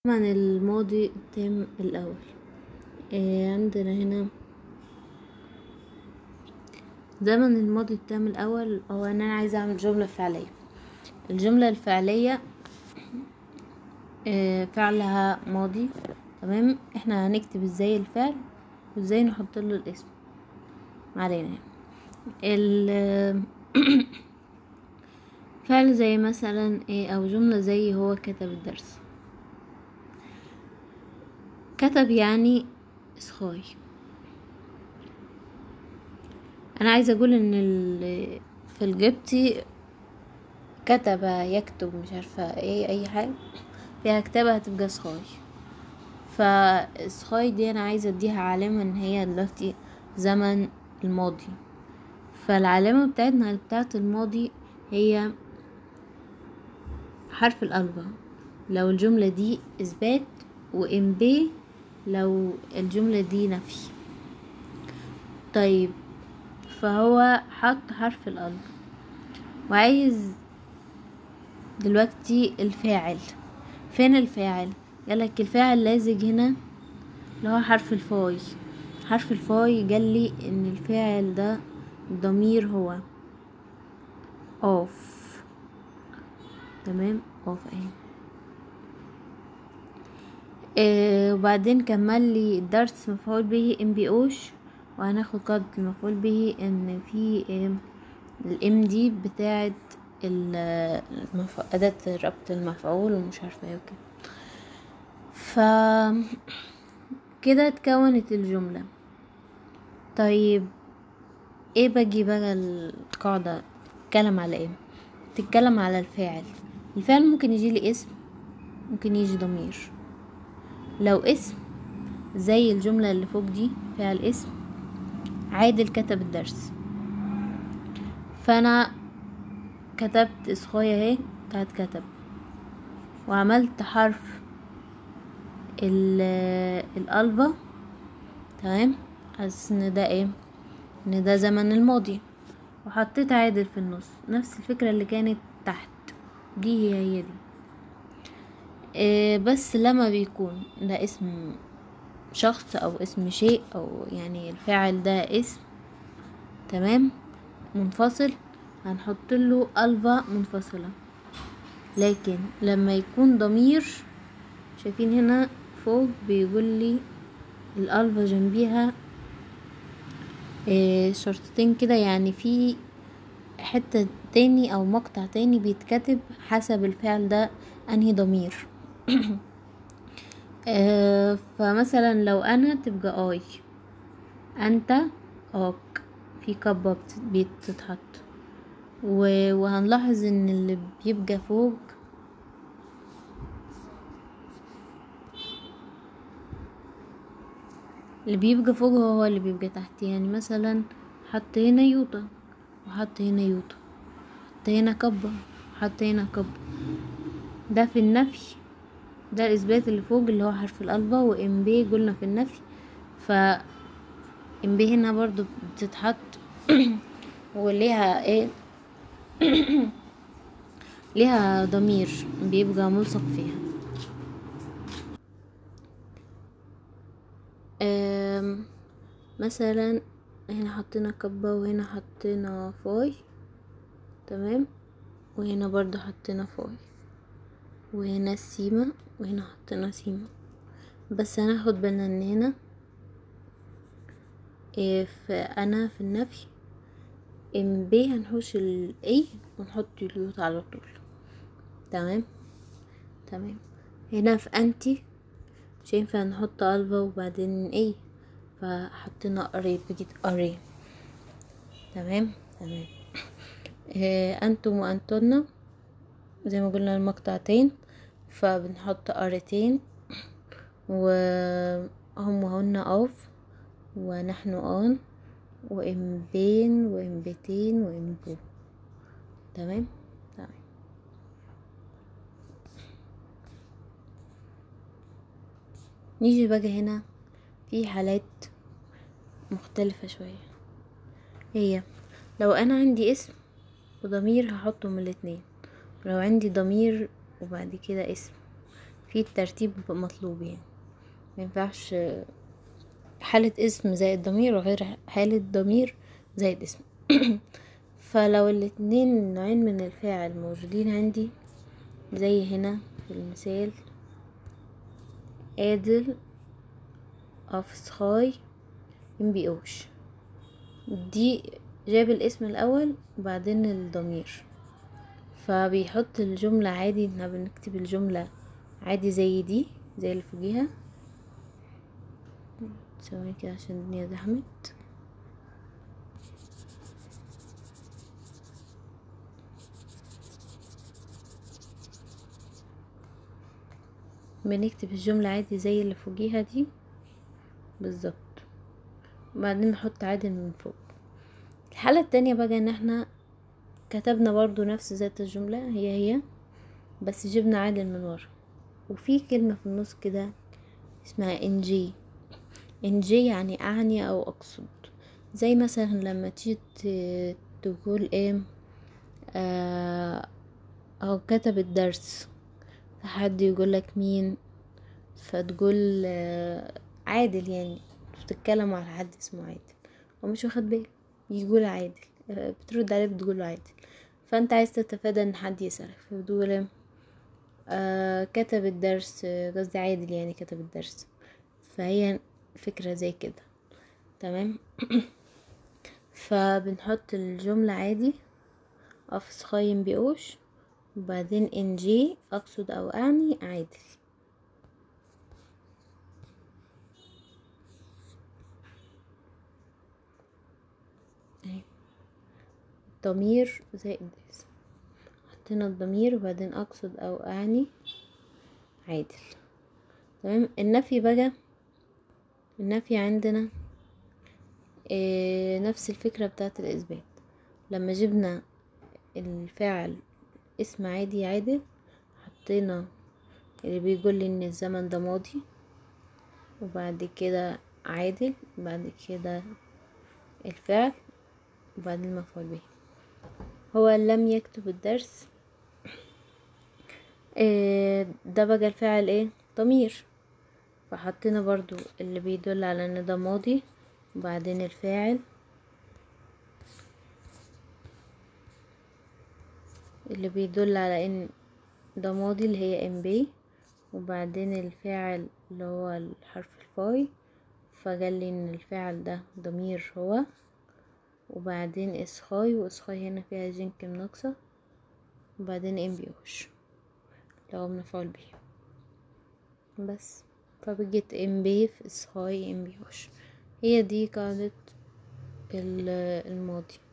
زمن الماضي التام الأول إيه عندنا هنا زمن الماضي التام الأول هو إن أنا عايزة أعمل جملة فعلية الجملة الفعلية إيه فعلها ماضي تمام احنا هنكتب ازاي الفعل وازاي نحط له الاسم معلينا يعني. ال فعل زي مثلا ايه او جملة زي هو كتب الدرس كتب يعني اسخاي انا عايزه اقول ان ال- في الجبتي كتب يكتب مش عارفه ايه اي حاجه فيها كتابة هتبقى سخاي فسخاي دي انا عايزه اديها علامه ان هي دلوقتي زمن الماضي فالعلامه بتاعتنا بتاعت الماضي هي حرف الألفا لو الجملة دي إثبات وإم بي لو الجملة دي نفي طيب فهو حط حرف الألفا وعايز دلوقتي الفاعل فين الفاعل قالك الفاعل لازق هنا اللي هو حرف الفاي حرف الفاي قال لي ان الفاعل ده ضمير هو اوف تمام اوف اهي آه وبعدين كمل لي الدرس مفعول به ام بي اوش وهناخد قاعدة المفعول به ان في الام دي بتاعت المف... أداة ربط المفعول ومش عارفة ايه وكده ف كده اتكونت الجملة طيب ايه باجي بقى القاعدة تتكلم على ايه تتكلم على الفاعل الفعل ممكن يجي لي اسم ممكن يجي ضمير لو اسم زي الجملة اللي فوق دي فعل اسم عادل كتب الدرس فانا كتبت اسخاية اهي بتاعت كتب وعملت حرف الالفا تمام حاسس ان ده ايه ان ده زمن الماضي وحطيت عادل في النص نفس الفكرة اللي كانت تحت دي هي هي دي إيه بس لما بيكون ده اسم شخص او اسم شيء او يعني الفاعل ده اسم تمام منفصل هنحط له الفا منفصله لكن لما يكون ضمير شايفين هنا فوق بيقول لي الالفا جنبيها إيه شرطتين كده يعني في حتة تاني او مقطع تاني بيتكتب حسب الفعل ده انهي ضمير آه فمثلا لو انا تبقى اي انت اوك في كبة بتتحط وهنلاحظ ان اللي بيبقى فوق اللي بيبقى فوق هو اللي بيبقى تحت يعني مثلا حط هنا يوطا وحط هنا يوطا حط هنا كبة حط هنا كبة ده في النفي ده الاثبات اللي فوق اللي هو حرف الالفا وام بي قلنا في النفي ف ام بي هنا برضو بتتحط وليها ايه ليها ضمير بيبقى ملصق فيها مثلا هنا حطينا كبة وهنا حطينا فاي تمام وهنا برضو حطينا فاي وهنا السيمة وهنا حطينا سيمة بس هناخد بالنا ان هنا إيه في انا في النفي ام بي هنحوش الاي ونحط اليوت على طول تمام تمام هنا في انتي مش هينفع نحط الفا وبعدين اي فحطينا اري بقت اري تمام تمام إيه انتم وانتنا زي ما قلنا المقطعتين فبنحط ارتين وهم وهن اوف ونحن اون وامبين وامبتين وامبو تمام تمام نيجي بقى هنا في حالات مختلفة شوية هي لو انا عندي اسم وضمير هحطه من الاتنين لو عندي ضمير وبعد كده اسم في الترتيب مطلوب يعني مينفعش حالة اسم زائد ضمير وغير حالة ضمير زائد اسم فلو الاتنين نوعين من الفاعل موجودين عندي زي هنا في المثال قادر أفسخاي مبيقوش دي جاب الاسم الأول وبعدين الضمير فبيحط الجملة عادي احنا بنكتب الجملة عادي زي دي زي اللي فوقيها ثواني كده عشان الدنيا زحمت بنكتب الجملة عادي زي اللي فوقيها دي بالظبط وبعدين نحط عادل من فوق الحالة التانية بقى ان احنا كتبنا برضو نفس ذات الجملة هي هي بس جبنا عادل من ورا وفي كلمة في النص كده اسمها انجي انجي يعني اعني او اقصد زي مثلا لما تيجي تقول ايه آه او كتب الدرس فحد يقول لك مين فتقول آه عادل يعني بتتكلم على حد اسمه عادل ومش واخد باله يقول عادل بترد عليه بتقول عادل فانت عايز تتفادى ان حد يسألك فبتقول آه كتب الدرس قصدي عادل يعني كتب الدرس فهي فكرة زي كده تمام فبنحط الجملة عادي أفس خايم بيقوش وبعدين ان جي أقصد أو أعني عادل ضمير زائد اسم حطينا الضمير وبعدين اقصد او اعني عادل تمام النفي بقى النفي عندنا إيه نفس الفكرة بتاعت الاثبات لما جبنا الفعل اسم عادي عادل حطينا اللي بيقول لي ان الزمن ده ماضي وبعد كده عادل بعد كده الفعل وبعدين المفعول به هو لم يكتب الدرس إيه ده بقى الفعل ايه ضمير فحطينا برضو اللي بيدل على ان ده ماضي وبعدين الفاعل اللي بيدل على ان ده ماضي اللي هي ام بي وبعدين الفاعل اللي هو الحرف الفاي فقال لي ان الفاعل ده ضمير هو وبعدين اسخاي واسخاي هنا فيها جيم كم ناقصة وبعدين ام بيوش لو مفعول به بس فبقيت ام بي في اسخاي ام بيوش هي دي قاعدة الماضي